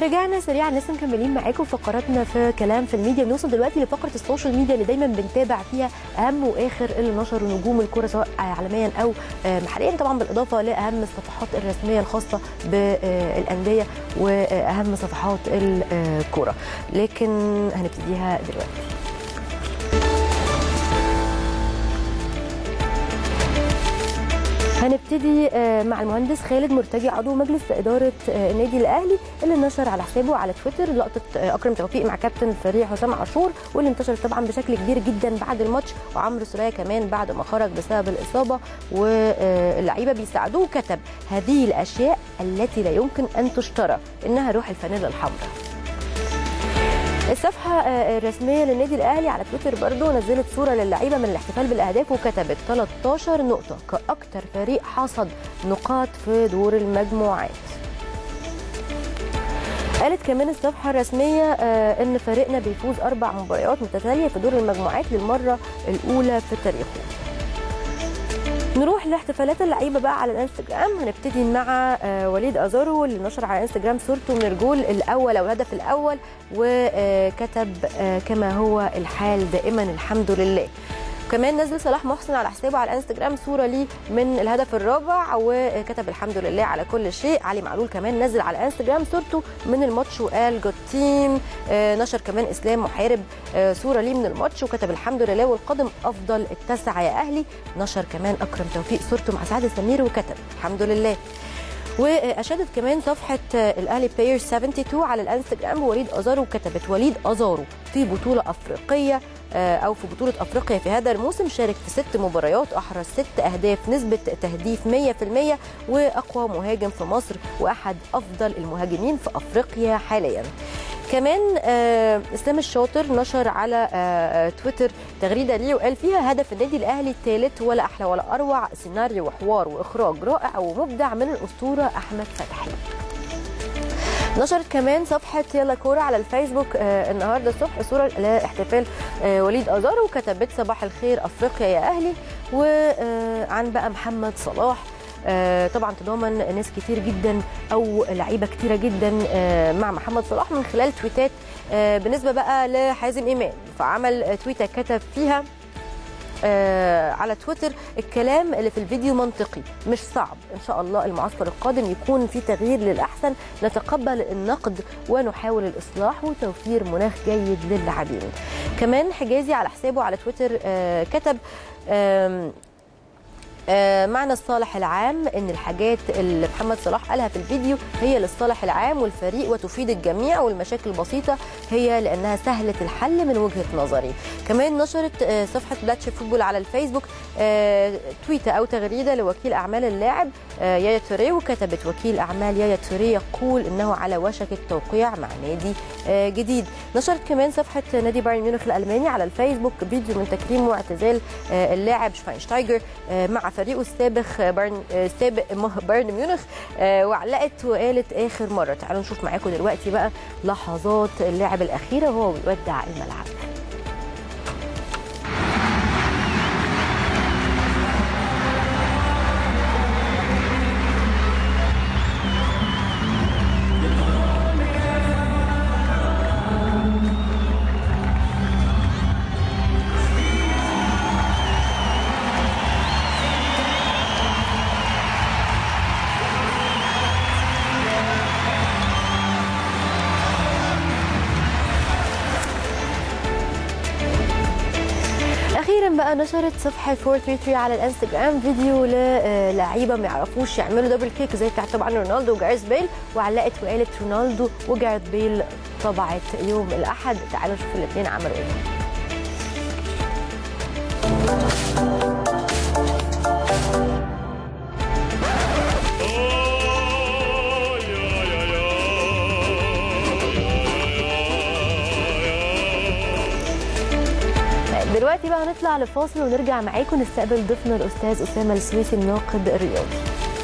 ورجعنا سريعا لسه مكملين معاكم فقراتنا في كلام في الميديا بنوصل دلوقتي لفقره السوشيال ميديا اللي دايما بنتابع فيها اهم واخر اللي نشروا نجوم الكره سواء عالميا او محليا طبعا بالاضافه لاهم الصفحات الرسميه الخاصه بالانديه واهم صفحات الكره لكن هنبتديها دلوقتي هنبتدي مع المهندس خالد مرتجي عضو مجلس اداره النادي الاهلي اللي نشر على حسابه على تويتر لقطه اكرم توفيق مع كابتن الفريق حسام عاشور واللي انتشرت طبعا بشكل كبير جدا بعد الماتش وعمرو سوليه كمان بعد ما خرج بسبب الاصابه واللعيبه بيساعدوه كتب هذه الاشياء التي لا يمكن ان تشترى انها روح الفانيلا الحمراء الصفحة الرسمية للنادي الأهلي على تويتر برضو نزلت صورة للعيبة من الاحتفال بالأهداف وكتبت 13 نقطة كأكثر فريق حصد نقاط في دور المجموعات قالت كمان الصفحة الرسمية إن فريقنا بيفوز أربع مباريات متتالية في دور المجموعات للمرة الأولى في تاريخه نروح لاحتفالات اللعيبه بقى على الانستجرام هنبتدي مع وليد ازارو اللي نشر على الانستجرام صورته من الجول الاول او الهدف الاول وكتب كما هو الحال دائما الحمد لله كمان نزل صلاح محسن على حسابه على الانستجرام صوره ليه من الهدف الرابع وكتب الحمد لله على كل شيء علي معلول كمان نزل على الانستجرام صورته من الماتش وقال جود تيم نشر كمان اسلام محارب صوره ليه من الماتش وكتب الحمد لله والقادم افضل التسعه يا اهلي نشر كمان اكرم توفيق صورته مع سعد سمير وكتب الحمد لله واشادت كمان صفحه الاهلي بلاير 72 على الانستجرام بوليد ازارو وكتبت وليد ازارو في بطوله افريقيه او في بطوله افريقيا في هذا الموسم شارك في ست مباريات احرز ست اهداف نسبه تهديف 100% واقوى مهاجم في مصر واحد افضل المهاجمين في افريقيا حاليا كمان آه اسلام الشاطر نشر على آه تويتر تغريده ليه وقال فيها هدف النادي الاهلي الثالث ولا احلى ولا اروع سيناريو وحوار واخراج رائع ومبدع من الاسطوره احمد فتحي نشرت كمان صفحة يلا كورة على الفيسبوك آه النهاردة الصبح صورة لاحتفال آه وليد أزارو وكتبت صباح الخير أفريقيا يا أهلي وعن آه بقى محمد صلاح آه طبعا تضامن ناس كتير جدا او لعيبه كتيره جدا آه مع محمد صلاح من خلال تويتات آه بالنسبه بقى لحازم ايمان فعمل تويته كتب فيها آه على تويتر الكلام اللي في الفيديو منطقي مش صعب ان شاء الله المعسكر القادم يكون في تغيير للاحسن نتقبل النقد ونحاول الاصلاح وتوفير مناخ جيد للاعبين كمان حجازي على حسابه على تويتر آه كتب آه معنى الصالح العام ان الحاجات اللي محمد صلاح قالها في الفيديو هي للصالح العام والفريق وتفيد الجميع والمشاكل البسيطه هي لانها سهله الحل من وجهه نظري كمان نشرت صفحه بلاتش فوتبول على الفيسبوك تويته او تغريده لوكيل اعمال اللاعب يايا توريه وكتبت وكيل اعمال يايا توريه يقول انه على وشك التوقيع مع نادي جديد نشرت كمان صفحه نادي بايرن ميونخ الالماني على الفيسبوك فيديو من تكريم واعتزال اللاعب شفاينشتايجر مع فريقه السابق بايرن السابق بايرن ميونخ وعلقت وقالت اخر مره تعالوا نشوف معاكم دلوقتي بقى لحظات اللاعب الاخيره وهو بيودع الملعب بقى نشرت صفحه 433 على الانستجرام فيديو للعيبه ما يعرفوش يعملوا دبل كيك زي بتاعت طبعا رونالدو وجاريث بيل وعلقت وقالت رونالدو وجاريث بيل طبعت يوم الاحد تعالوا نشوف الاثنين عملوا ايه دلوقتي بقى هنطلع لفاصل ونرجع معاكم نستقبل ضيفنا الاستاذ اسامه السويسي الناقد الرياضي